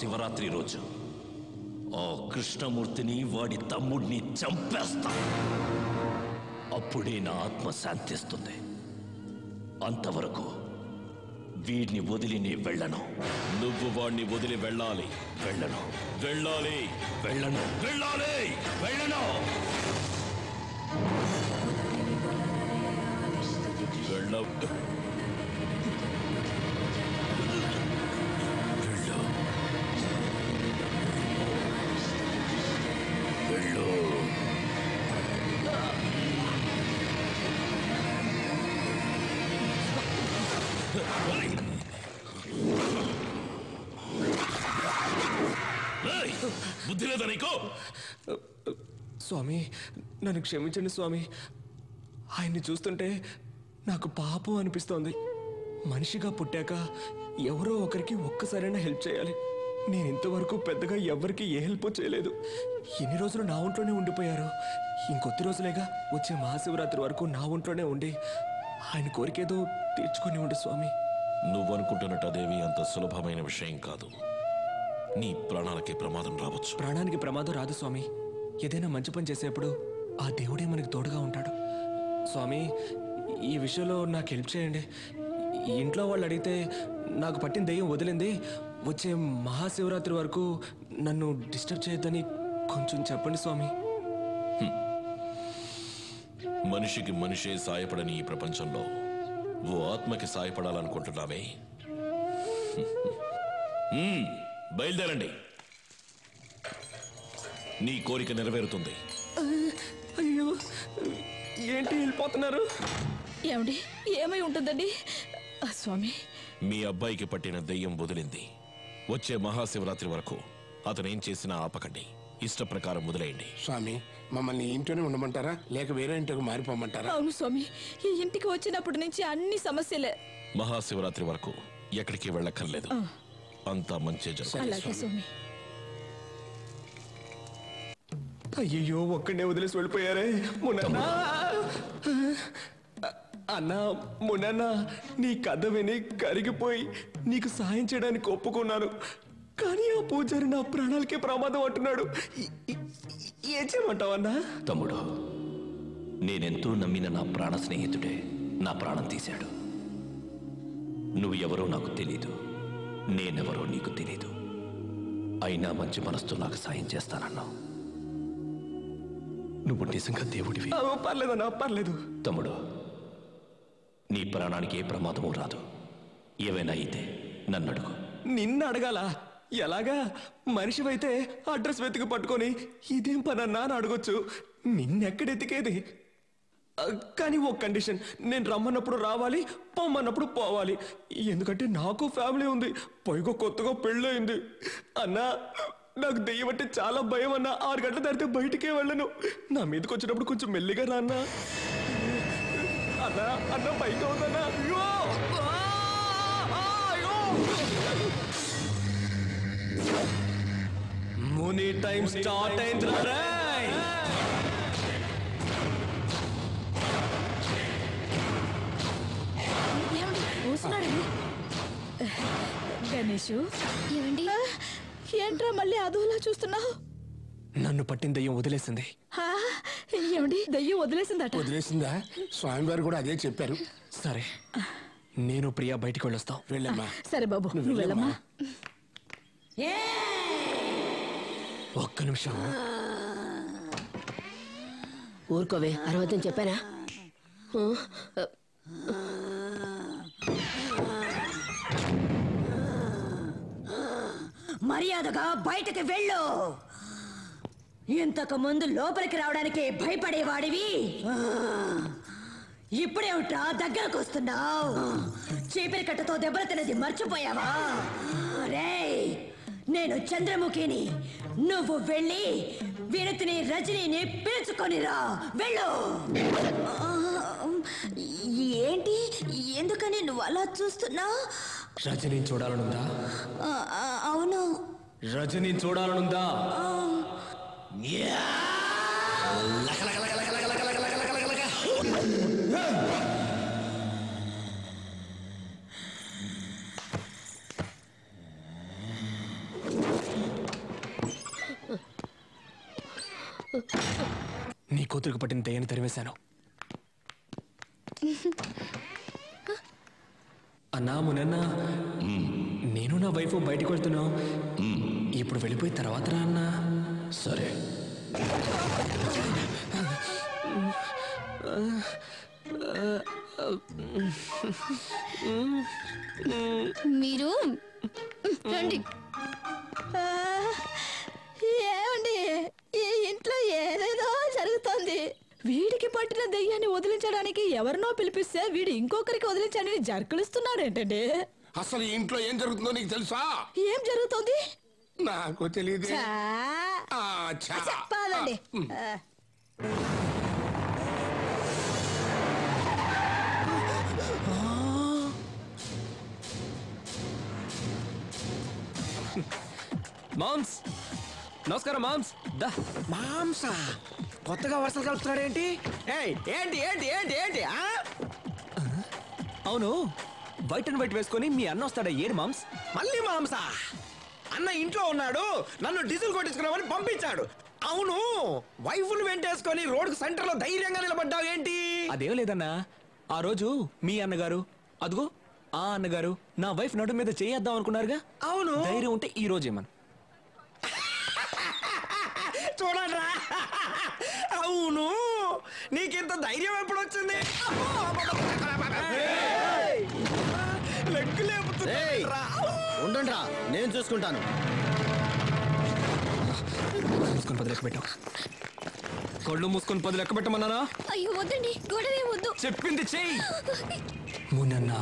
మహాశివరాత్రి రోజు ఆ కృష్ణమూర్తిని వాడి తమ్ముడిని చంపేస్తా అప్పుడే నా ఆత్మ శాంతిస్తుంది అంతవరకు వీడిని వదిలి నీ వెళ్ళను నువ్వు వాడిని వదిలి వెళ్ళాలి వెళ్ళను వెళ్ళాలి వెళ్ళను వెళ్ళాలి వెళ్ళను వెళ్ళ వెళ్ళు వెళ్ళు ఏయ్, బుద్ధి లేదా నీకు స్వామి నన్ను క్షమించండి స్వామి ఆయన్ని చూస్తుంటే నాకు పాపం అనిపిస్తోంది మనిషిగా పుట్టాక ఎవరో ఒకరికి ఒక్కసారైనా హెల్ప్ చేయాలి నేను ఇంతవరకు పెద్దగా ఎవరికి ఏ హెల్ప్ చేయలేదు ఎన్ని రోజులు నా ఒంట్లోనే ఉండిపోయారు ఇంకొద్ది రోజులేగా వచ్చే మహాశివరాత్రి వరకు నా ఒంట్లోనే ఉండి ఆయన కోరికేదో తీర్చుకొని ఉండి స్వామి నువ్వనుకుంటున్నట్టు అదేవి అంత సులభమైన విషయం కాదు నీ ప్రాణాలకి ప్రమాదం రావచ్చు ప్రాణానికి ప్రమాదం రాదు స్వామి ఏదైనా మంచి పని చేసేప్పుడు ఆ దేవుడే మనకు తోడుగా ఉంటాడు స్వామి ఈ విషయంలో నాకు హెల్ప్ చేయండి ఈ ఇంట్లో వాళ్ళు అడిగితే నాకు పట్టిన దెయ్యం వదిలింది వచ్చే మహాశివరాత్రి వరకు నన్ను డిస్టర్బ్ చేయొద్దని కొంచెం చెప్పండి స్వామి మనిషికి మనిషే సాయపడని ఈ ప్రపంచంలో ఓ ఆత్మకి సాయపడాలనుకుంటున్నావే హ్మ్, బయలుదేరండి నీ కోరిక నెరవేరుతుంది అయ్యో ఏంటి వెళ్ళిపోతున్నారు ఏమండి ఏమై ఉంటుందండి ఆ, స్వామి మీ అబ్బాయికి పట్టిన దెయ్యం వదిలింది వచ్చే మహాశివరాత్రి వరకు అతనేం చేసినా ఆపకండి ఇష్ట ప్రకారం వదిలేయండి స్వామి మమ్మల్ని ఈ ఇంట్లోనే ఉండమంటారా లేక వేరే ఇంటికి మారిపోమంటారా అవును స్వామి ఈ ఇంటికి వచ్చినప్పటి నుంచి అన్ని సమస్యలే మహాశివరాత్రి వరకు ఎక్కడికి వెళ్ళక్కర్లేదు అంతా మంచి జరుగుతుంది అలాగే స్వామి అయ్యయ్యో ఒక్కడే వదిలేసి వెళ్ళిపోయారే మునన్నా అన్నా మునన్నా నీ కథ విని కరిగిపోయి నీకు సాయం చేయడానికి ఒప్పుకున్నాను కానీ ఆ పూజారి నా ప్రాణాలకే ప్రమాదం అంటున్నాడు ఈ- ఈ- ఏం చేయమంటావు అన్నా తమ్ముడు నేనెంతో నమ్మిన నా ప్రాణ స్నేహితుడే నా ప్రాణం తీశాడు నువ్వు ఎవరో నాకు తెలీదు నేనెవరో నీకు తెలీదు అయినా మంచి మనసుతో నాకు సాయం చేస్తానన్నావు నువ్వు నిజంగా దేవుడివి ఆ, పర్లేదన్నా పర్లేదు తమ్ముడు నీ ప్రాణానికి ఏ ప్రమాదము రాదు ఏవైనా అయితే నన్ను అడుగు నిన్ను అడగాల ఎలాగా మనిషివైతే అడ్రస్ వెతికి పట్టుకొని ఇదేం పనన్నా అని అడగొచ్చు నిన్నెక్కడెతికేది ఆ, కానీ ఓ కండిషన్ నేను రమ్మన్నప్పుడు రావాలి పొమ్మన్నప్పుడు పోవాలి ఎందుకంటే నాకు ఫ్యామిలీ ఉంది పైగా కొత్తగా పెళ్ళయింది అన్నా నాకు దెయ్యం అంటే చాలా భయం అన్నా ఆరు గంటల దాటితే బయటికే వెళ్ళను నా మీదకి వచ్చినప్పుడు కొంచెం మెల్లిగా రా అన్నా అన్నా అన్న బయట ఉందన్నా అయ్యో ఆ! ఆ! అయ్యో ముని టైం స్టార్ట్ అయింది రేయ్ ఏమండి వస్తున్నాడండి గణేషు ఏమండి ఆ, ఏంట్రా మళ్ళీ అదోలా చూస్తున్నావు నన్ను పట్టిన దయ్యం వదిలేసింది ఏమండి దయ్యం వదిలేసిందట వదిలేసిందా స్వామివారు కూడా అదే చెప్పారు సరే నేను ప్రియా బయటికి వెళ్ళొస్తాం వెళ్ళమ్మా సరే బాబు నువ్వు వెళ్ళమ్మా ఒక్క నిమిషం ఊరుకోవే అరవద్దని చెప్పానా ఊ, మర్యాదగా బయటకు వెళ్ళు ఇంతకు ముందు లోపలికి రావడానికి భయపడేవాడివి ఆ, ఇప్పుడేమిట్రా దగ్గరకు వస్తున్నావు చీపిరి కట్టతో దెబ్బలు తినది మర్చిపోయావా రేయ్ నేను చంద్రముఖిని నువ్వు వెళ్ళి వినతిని రజనీని పిలుచుకొని రా వెళ్ళు ఏంటి ఎందుకని నువ్వు అలా చూస్తున్నావు రజని చూడాలనుందా అవును రజని చూడాలనుందా నీ కూతురికి పట్టిన దయ్యాన్ని తరివేశాను అన్నా మునన్నా నేను నా వైఫ్ బయటికి వెళ్తున్నావు ఇప్పుడు వెళ్ళిపోయి తర్వాత రా అన్నా సరే మీరు రండి ఆ, ఏమండి ఈ ఇంట్లో ఏదేదో జరుగుతోంది వీడికి పట్టిన దెయ్యాన్ని వదిలించడానికి ఎవరినో పిలిపిస్తే వీడు ఇంకొకరికి వదిలించడానికి జర్కులిస్తున్నాడు ఏంటండి అసలు ఈ ఇంట్లో ఏం జరుగుతుందో నీకు తెలుసా ఏం జరుగుతోంది నాకు తెలియదు చా. చెప్పాలండి ఆ, మామ్స్ నమస్కారం మామ్స్ దా మాంస కొత్తగా వరుసలు కలుపుతున్నాడు ఏంటి ఏయ్ ఏంటి ఏంటి ఏంటి ఏంటి ఆ? అవును వైట్ అండ్ వైట్ వేసుకొని మీ అన్న వస్తాడా ఏడు మామ్స్ మళ్ళీ మాంస అన్న ఇంట్లో ఉన్నాడు నన్ను డీజిల్ కొట్టించుకున్నామని పంపించాడు అవును వైఫులు వెంటేసుకొని రోడ్డు సెంటర్ లో ధైర్యంగా నిలబడ్డావు ఏంటి అదేం లేదన్నా ఆ రోజు మీ అన్నగారు అదిగో ఆ అన్నగారు నా వైఫ్ నడు మీద చేయేద్దాం అనుకున్నారుగా అవును ధైర్యం ఉంటే ఈ రోజు ఏమన్నా చూడరా అవును నీకింత ధైర్యం ఎప్పుడు వచ్చింది లెగ్గు లేపుతున్నా ఉండండి నేను చూసుకుంటాను మూసుకొని పది లెక్క పెట్టావు కళ్ళు మూసుకొని పది లెక్క పెట్టమన్నానా అయ్యో వద్దండి గొడవే వద్దు చెప్పింది చెయ్యి మునన్నా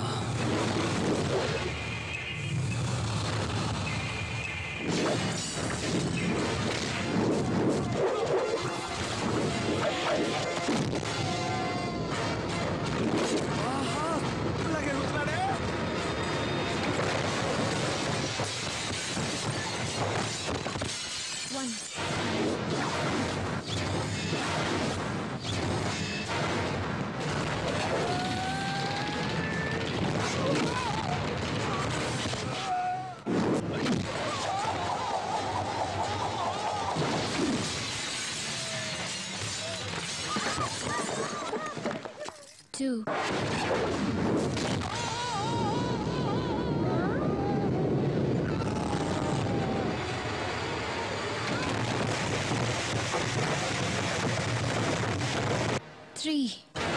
లాగెళ్తున్నాడే two. Three.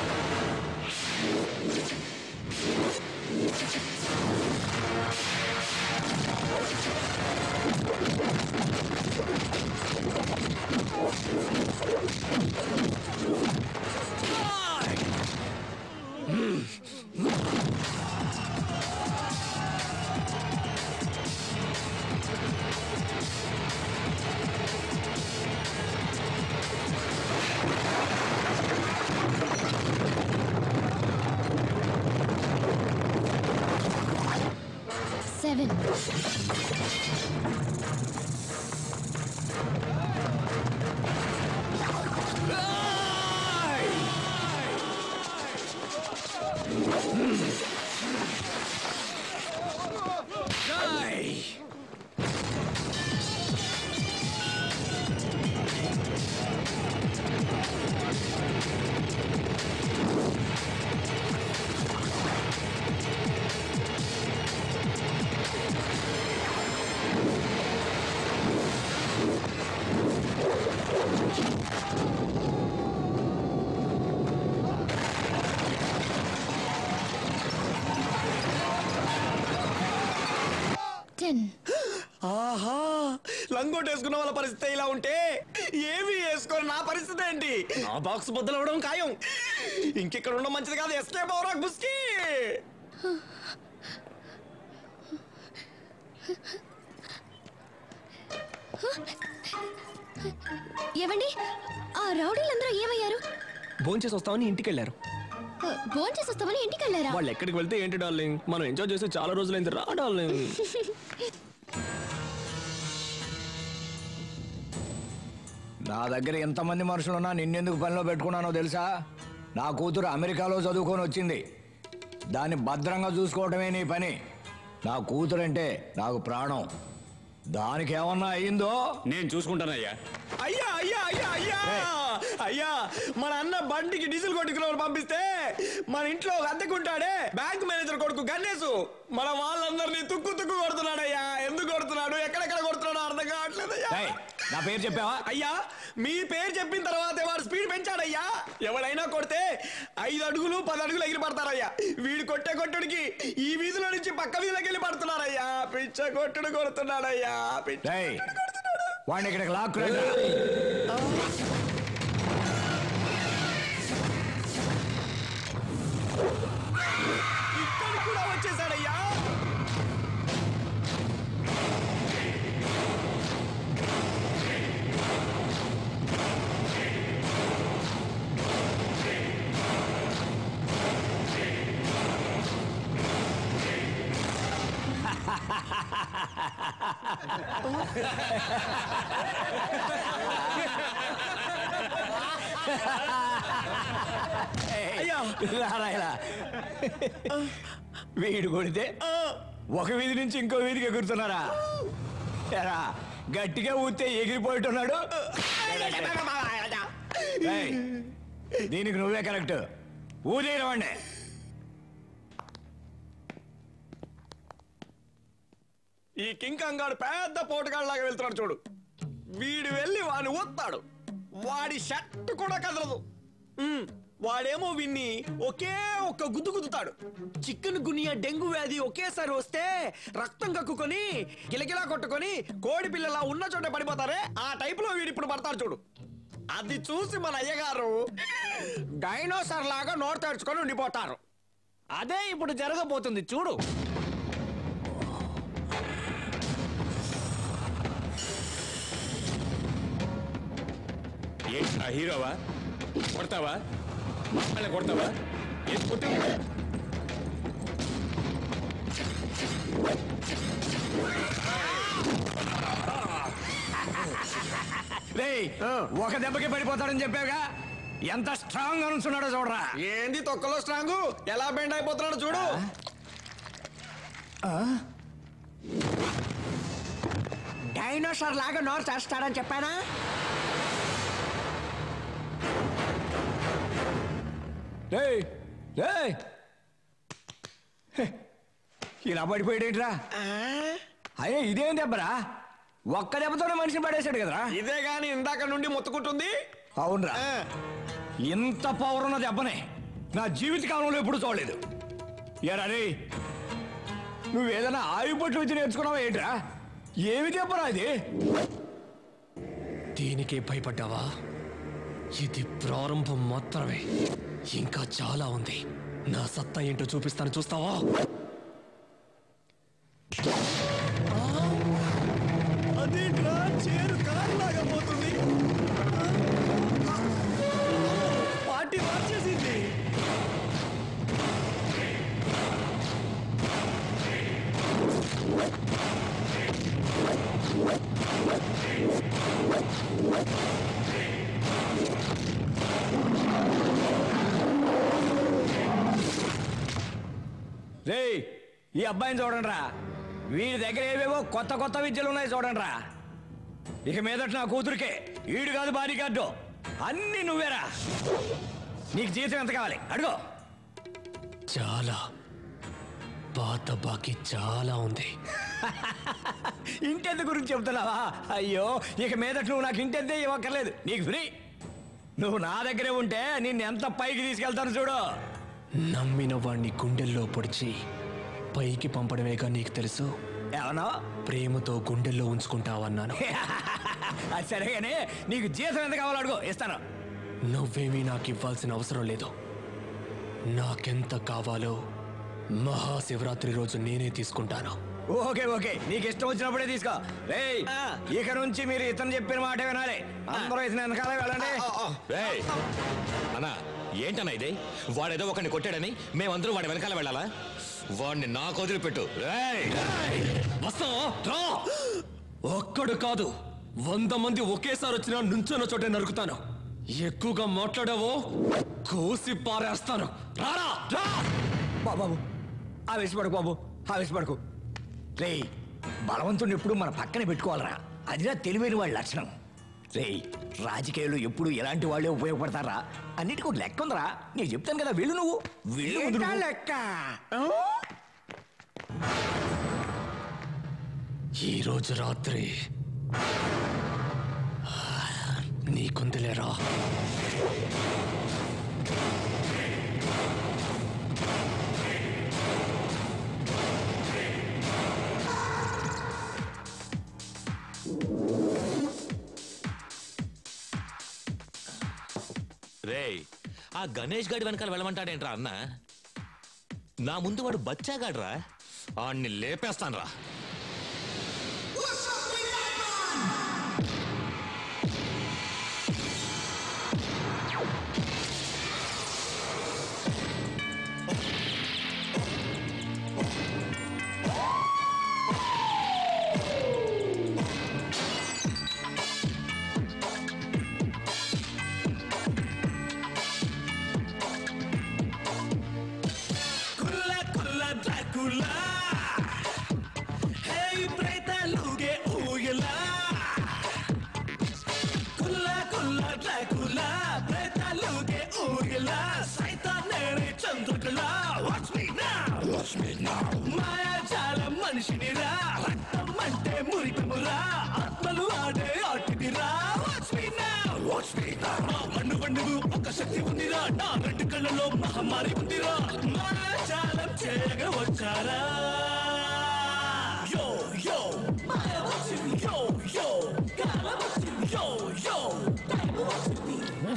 Seven. Ten. ఆహా లంగోట్ వేసుకున్న వాళ్ళ పరిస్థితి ఇలా ఉంటే ఏమి వేసుకొని నా పరిస్థితి ఏంటి నా బాక్స్ బద్దలవడం ఖాయం ఇంకెక్కడ ఉండడం మంచిది కాదు ఎస్కేప్ అవరా బుస్కి ఏవండి ఆ రౌడీలందరూ ఏమయ్యారు భోంచేసి వస్తామని ఇంటికి వెళ్ళారు భోంచేసి వస్తామని ఇంటికి వెళ్ళారా వాళ్ళు ఎక్కడికి వెళ్తే ఏంటి డార్లింగ్ మనం ఎంజాయ్ చేసి చాలా రోజులైంది రా డార్లింగ్ నా దగ్గర ఎంతమంది మనుషులున్నా నిన్నెందుకు పనిలో పెట్టుకున్నానో తెలుసా నా కూతురు అమెరికాలో చదువుకొని వచ్చింది దాన్ని భద్రంగా చూసుకోవటమే నీ పని నా కూతురంటే నాకు ప్రాణం దానికి ఏమన్నా అయ్యిందో నేను చూసుకుంటానయ్యా అయ్యా అయ్యా అయ్యా అయ్యా అయ్యా మన అన్న బండికి డీజిల్ కొట్టుకున్న పంపిస్తే మన ఇంట్లో ఒక అద్దెకుంటాడే బ్యాంక్ మేనేజర్ కొడుకు గన్నేసు మన వాళ్ళందరినీ తుక్కు తుక్కు కొడుతున్నాడయ్యా ఎందుకు కొడుతున్నాడు ఎక్కడెక్కడ కొడుతున్నాడో అర్థం కావట్లేదయ్యా ఏయ్, నా పేరు చెప్పావా అయ్యా మీ పేరు చెప్పిన తర్వాత వాడు స్పీడ్ పెంచాడయ్యా ఎవడైనా కొడితే ఐదు అడుగులు పది అడుగులు ఎగిరి పడతారయ్యా వీడు కొట్టే కొట్టుడికి ఈ వీధిలో నుంచి పక్క వీధిలోకి వెళ్ళి పడుతున్నారయ్యా పిచ్చ కొట్టుడు కొడుతున్నాడయ్యా పిచ్చ ఏయ్, కొట్టుడు కొడుతున్నాడు వాడిని ఇక్కడికి లాక్కురా ఇక్కడ కూడా వచ్చేసాడయ్యా అయ్యా రారా ఇలా. వీడు కొడితే ఒక వీధి నుంచి ఇంకో వీధికి ఎగురుతున్నారా ఎరా గట్టిగా ఊతే ఎగిరిపోయిట్టున్నాడు ఏయ్, దీనికి నువ్వే కరెక్ట్ ఊదేయడం ఈ కింగ్ కంగాడు పెద్ద పోటుగాళ్ళలాగా వెళ్తున్నాడు చూడు వీడు వెళ్ళి వాడిని ఊస్తాడు వాడి షర్ట్ కూడా కదలదు ఉమ్, వాడేమో విన్ని ఒకే ఒక్క గుద్దు గుద్దుతాడు చికెన్ గునియా డెంగ్యూ వ్యాధి ఒకేసారి వస్తే రక్తం కక్కుకొని గిలగిలా కొట్టుకొని కోడి పిల్లలా ఉన్న చోట పడిపోతారే ఆ టైప్ లో వీడు ఇప్పుడు పడతాడు చూడు అది చూసి మన అయ్యగారు డైనోసార్ లాగా నోరు తెరుచుకొని ఉండిపోతారు అదే ఇప్పుడు జరగబోతుంది చూడు ఏంట్రా హీరోవా కొడతావా మమ్మల్ని కొడతావా ఏం కొట్టావు రేయ్ ఒక దెబ్బకి పడిపోతాడని చెప్పావుగా ఎంత స్ట్రాంగ్ అనుకున్నాడో చూడరా ఏంది తొక్కలో స్ట్రాంగ్ ఎలా బెండ్ అయిపోతున్నాడు చూడు డైనోసార్ లాగా నోరు చేస్తాడని చెప్పానా రేయ్ రేయ్ హే, ఇలా పడిపోయాడేంట్రా అయ్యే ఇదేం దెబ్బరా ఒక్క దెబ్బతోనే మనిషిని పడేశాడు కదరా ఇదే గాని ఇందాక నుండి మొత్తుకుంటుంది అవునరా ఆ, ఇంత పవర్ ఉన్న దెబ్బనే నా జీవిత కాలంలో ఎప్పుడు చూడలేదు ఎరా రే నువ్వేదైనా ఆయుపట్టు వచ్చి నేర్చుకున్నావా ఏంట్రా ఏమి దెబ్బరా ఇది దీనికే భయపడ్డావా ఇది ప్రారంభం మాత్రమే ఇంకా చాలా ఉంది నా సత్తా ఏంటో చూపిస్తాను చూస్తావా అదేంట్రా చేరు కారులాగా పోతుంది పార్టీ మార్చేసింది రేయ్ ఈ అబ్బాయిని చూడండి రా వీడి దగ్గర ఏవేవో కొత్త కొత్త విద్యలు ఉన్నాయి చూడండి రా ఇక మీదట నా కూతురికే ఈడు కాదు బాడీ గార్డు అన్ని నువ్వేరా నీకు జీతం ఎంత కావాలి అడుగు చాలా పాత బాకీ చాలా ఉంది ఇంటెంత గురించి చెప్తున్నావా అయ్యో ఇక మీదట నువ్వు నాకు ఇంటెంతే ఇవ్వక్కర్లేదు నీకు ఫ్రీ నువ్వు నా దగ్గరే ఉంటే నిన్ను ఎంత పైకి తీసుకెళ్తాను చూడు నమ్మిన వాణ్ణి గుండెల్లో పొడిచి పైకి పంపడమేగా నీకు తెలుసు ఏమన్నా ప్రేమతో గుండెల్లో ఉంచుకుంటావన్నాను అది సరేగానే నీకు జీతం ఎంత కావాలో అడుగు ఇస్తాను నువ్వేమీ నాకు ఇవ్వాల్సిన అవసరం లేదు నాకెంత కావాలో మహాశివరాత్రి రోజు నేనే తీసుకుంటాను ఓకే ఓకే నీకు ఇష్టం వచ్చినప్పుడే తీసుకో రేయ్ ఇక నుంచి మీరు ఇతను చెప్పిన మాట వినాలి అందరూ ఇతను వెనకాలే వెళ్ళండి రేయ్, అన్నా ఏంటన్నా ఇది వాడేదో ఒకరిని కొట్టాడని మేమందరూ వాడి వెనకాల వెళ్ళాలా వాడిని నాకు వదిలిపెట్టు రేయ్ వస్తావా? రా ఒక్కడు కాదు వంద మంది ఒకేసారి వచ్చినా నుంచున్న చోటే నరుకుతాను ఎక్కువగా మాట్లాడావో కోసి పారేస్తాను రారా రా బాబు ఆవేశపడకు బాబు ఆవేశపడకు రేయ్ బలవంతుడిని ఎప్పుడు మన పక్కన పెట్టుకోవాలరా అదిరా తెలివైన వాళ్ళ లక్షణం రేయ్ రాజకీయాలు ఎప్పుడు ఎలాంటి వాళ్ళే ఉపయోగపడతారా అన్నిటికీ ఒక లెక్క ఉందరా నేను చెప్తాను కదా వెళ్ళు నువ్వు వెళ్ళు ముందు ఏంటా నువ్వు. లెక్క ఈ రోజు రాత్రి నీకుందిలేరా రేయ్ ఆ గణేష్ గాడి వెనకాల వెళ్ళమంటాడేంట్రా అన్న నా ముందు వాడు బచ్చాగాడ్రా ఆడిని లేపేస్తాన్రా కుల్ల కుల్ల డ్రాకులా హే ప్రేతలుగే ఊయలా కుల్ల కుల్ల డ్రాకులా ప్రేతలుగే ఊయలా సైతాన్నే చంద్రుకలా watch me now watch me now మాయాజాలం మనిషినిరా రక్తం అంటే మురికమురా ఆత్మలు ఆడే ఆటిదిరా watch me now watch me now మా పండు పండుగ ఒక శక్తి ఉందిరా నా రెండు కళ్ళలో మహమ్మారి ఉందిరా మాయాజాలం చేయగా వచ్చారా యో యో మాయ వచ్చింది యో యో కాలం వచ్చింది యో యో టైం వచ్చింది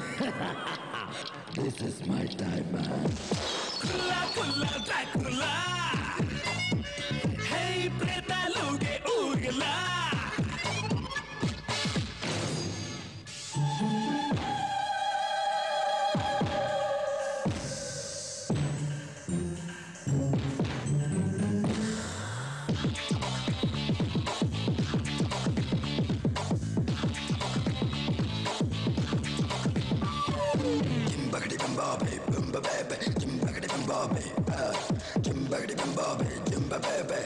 This is my time, man. కుల్లా కుల్లా డ్రాకులా హే ప్రేతాలుగే ఊగలా Jimbagadi bimbabe, bimba baby, jimbagadi bimbabe, uh, jimbagadi bimbabe, jimba baby.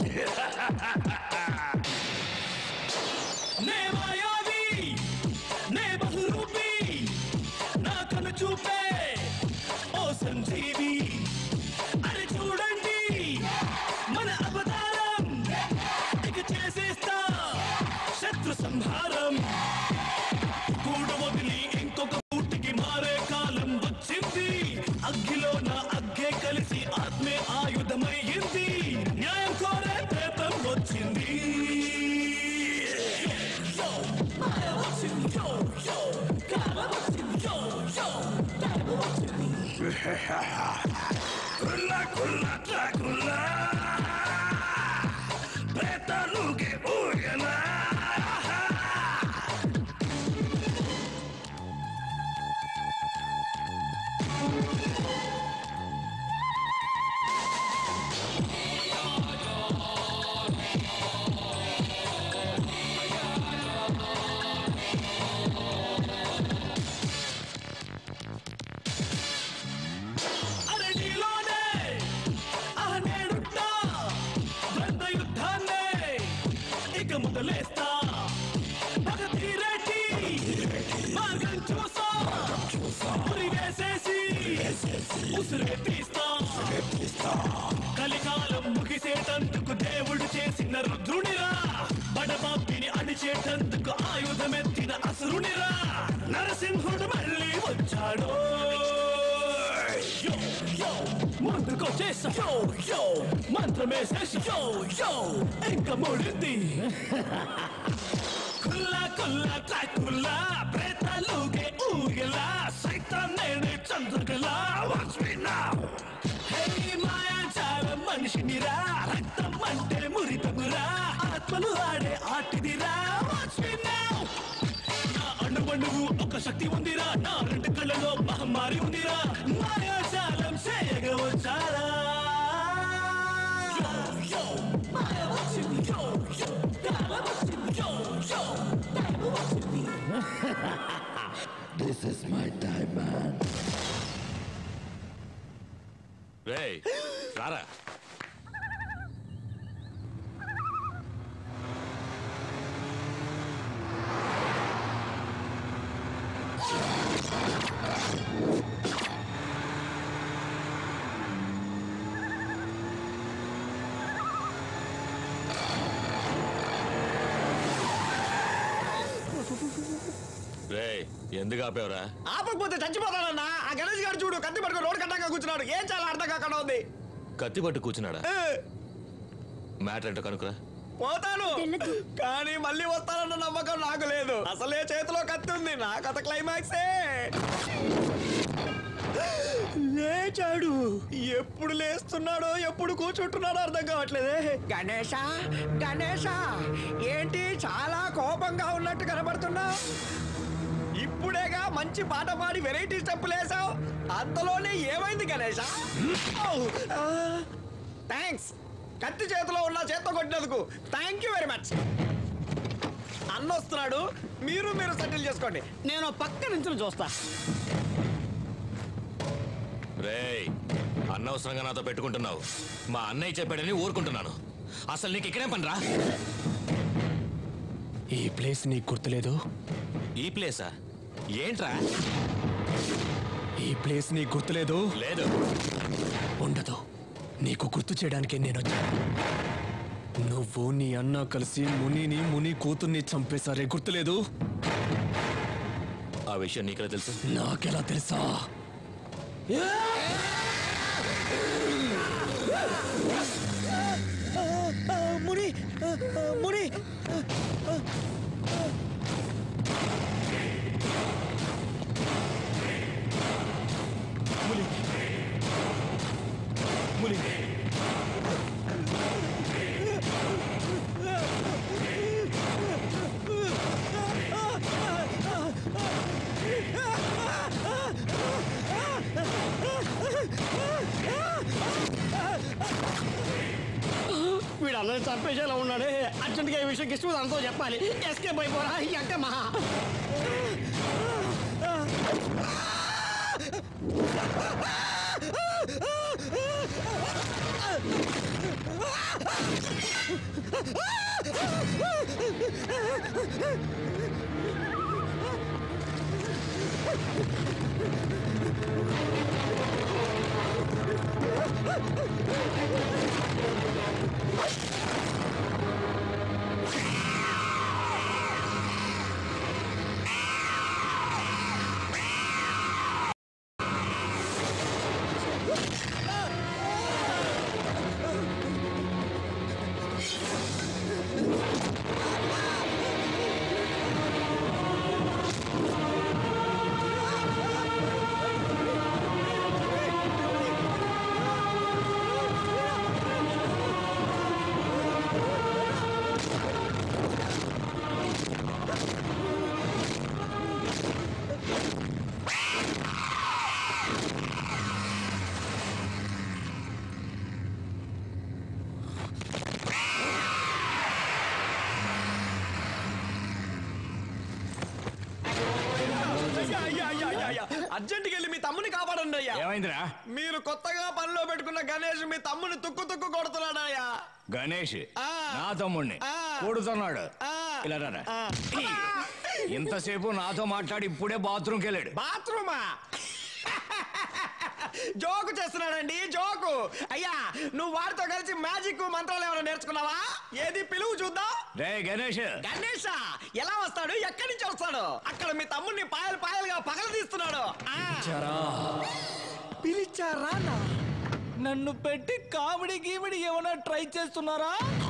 నే మాయావి నే బహురూపి నా కను చూపే ఓ సంజీవి అని చూడండి మన అవతారం ఇక చేసేస్తా శత్రు సంహారం కూడు వదిలి ఇంకొక పూటికి మారే కాలం వచ్చింది అగ్గిలో నా అగ్గే కలిసి ఆత్మే ఆయుధమయ్యింది న్యాయం కోరే ప్రేతం వచ్చింది Yo, మాయ వచ్చింది yo, yo, కాలం వచ్చింది yo, yo, టైం వచ్చింది కుల్లా కుల్లా డ్రాకుల్లా ప్రేతాలుగే ఊగలా అరే నీలోనే ఆ నేనుంటా బృంద యుద్ధాన్నే ఇక మొదలేస్తా పగ తీరేటి మార్గం చూసా ఉరి వేసేసి ఉసిరే తీస్తా కలికాలం ముగిసేటందుకు దేవుడు చేసిన రుద్రునిరా బడబాపిని అణిచేటందుకు ఆయుధమెత్తిన అసురునిరా నరసింహుడు మళ్ళీ వచ్చాడు యో యో ముందుకొచ్చేసా యో యో మంత్రమేసేసి యో యో ఇంకా మూడింది కుల్లా కుల్లా ట్రాకుల్లా ప్రేతాలుగే ఊగలా సైతాన్ నేనే చంద్రగలా వాచ్ మీ నౌ హే మాయాజాలం మనిషినిరా రక్తం అంటే మురితమురా ఆత్మలు ఆడే ఆటిదిరా వాచ్ మీ నౌ నా అణువణువు ఒక శక్తి ఉందిరా నా రెండు కళ్ళలో మహమ్మారి ఉందిరా మాయాజాలం చేయగా వచ్చారా యో, యో, మాయ వచ్చింది యో, యో, కాలం వచ్చింది యో, యో, టైం వచ్చింది This is my time, man. రేయ్ రారా రే ఎందుకు ఆపేవరా ఆపకపోతే చచ్చిపోతానన్నా ఆ గణేష్ గారు చూడు కత్తి పట్టుకొని రోడ్ కట్టాక కూర్చున్నాడు ఏం చాలా అర్థం కాకుండా ఉంది కత్తి పట్టు కూర్చున్నాడా ఏ, మ్యాటర్ ఏంటో కనుకురా పోతాను తెల్లదు. కానీ మళ్ళీ వస్తానన్న నమ్మకం నాకు లేదు అసలే చేతిలో కత్తి ఉంది నా కథ క్లైమాక్సే లేచాడు ఎప్పుడు లేస్తున్నాడో ఎప్పుడు కూర్చుంటున్నాడో అర్థం కావట్లేదే గణేష గణేష ఏంటి చాలా కోపంగా ఉన్నట్టు కనబడుతున్నా ఇప్పుడేగా మంచి పాట పాడి వెరైటీ స్టెప్పులు వేసావు అంతలోనే ఏమైంది గణేష థ్యాంక్స్ కత్తి చేతిలో ఉన్న చేత్తో కొట్టినందుకు థ్యాంక్ యూ వెరీ మచ్ అన్న వస్తున్నాడు మీరు మీరు సెటిల్ చేసుకోండి నేను పక్క నుంచి చూస్తా రేయ్ అనవసరంగా నాతో పెట్టుకుంటున్నావు మా అన్నయ్య చెప్పాడని ఊరుకుంటున్నాను అసలు నీకు ఇక్కడే పని రా ఈ ప్లేస్ నీకు గుర్తులేదు ఈ ప్లేసా ఏంట్రా ఈ ప్లేస్ నీకు గుర్తులేదు లేదు ఉండదు నీకు గుర్తు చేయడానికి నేను వచ్చాను నువ్వు నీ అన్న కలిసి మునిని ముని కూతుర్ని చంపేశారే గుర్తులేదు ఆ విషయం నీకెలా తెలుసు నాకెలా తెలుసా ముని ముని ముని వీడు అందరిని చంపేసేలా ఉన్నాడే అర్జెంట్గా ఈ విషయం కిష్ట అంతా చెప్పాలి ఎస్కేప్ అయిపోరా ఎంక మహా అర్జెంట్కి వెళ్ళి మీ తమ్ముని కాపాడండి అయ్యా ఏమైందిరా మీరు కొత్తగా పనిలో పెట్టుకున్న గణేష్ మీ తమ్ముని తుక్కు తుక్కు కొడుతున్నాడయ్యా గణేష్ ఆ. నా తమ్ముణ్ణి ఆ. కొడుతున్నాడు ఆ. ఇలా రారా. ఆ. ఇంతసేపు నాతో మాట్లాడి ఇప్పుడే బాత్రూమ్కి వెళ్ళాడు బాత్రూమా జోకు చేస్తున్నాడండి జోకు అయ్యా నువ్వు వాడితో కలిసి మ్యాజిక్ మంత్రాలు ఏమైనా నేర్చుకున్నావా ఏది పిలువు చూద్దాం రే గణేష్ గణేష ఎలా వస్తాడు ఎక్కడి నుంచి వస్తాడు అక్కడ మీ తమ్ముడిని పాయలు పాయలుగా పగల తీస్తున్నాడు ఆ. పిలిచారా నా? నన్ను పెట్టి కామెడీ గీమిడి ఏమైనా ట్రై చేస్తున్నారా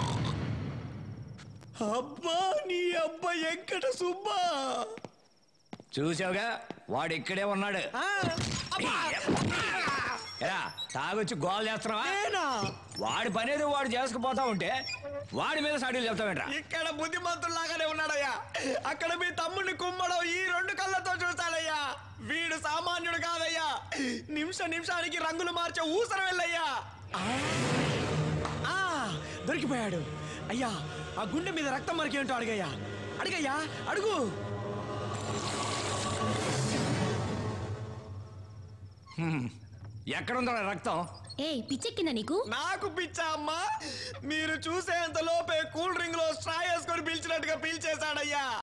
అబ్బా నీ అబ్బా వెంకట సుబ్బా చూసావుగా వాడు ఇక్కడే ఉన్నాడు ఆ, అబ్బా. ఎరా తాగొచ్చి గోల్ చేస్తున్నావా నేనా? వాడి పనేది వాడు చేసుకుపోతా ఉంటే వాడి మీద సాడీలు చెప్తావేంట్రా ఇక్కడ బుద్ధిమంతుల్లాగానే ఉన్నాడయ్యా అక్కడ మీ తమ్ముడిని కుమ్మడం ఈ రెండు కళ్ళతో చూస్తాడయ్యా వీడు సామాన్యుడు కాదయ్యా నిమిష నిమిషానికి రంగులు మార్చే ఊసర వెళ్ళయ్యా ఆ, దొరికిపోయాడు అయ్యా ఆ గుండె మీద రక్తం మనకేంటో అడిగయ్యా అడిగయ్యా అడుగు ఎక్కడుందా రక్తం ఏయ్ పిచ్చెక్కిందా నీకు నాకు పిచ్చా అమ్మా మీరు చూసేంత లోపే కూల్ డ్రింక్ లో స్ట్రా వేసుకొని పీల్చినట్టుగా పీల్చేశాడయ్యా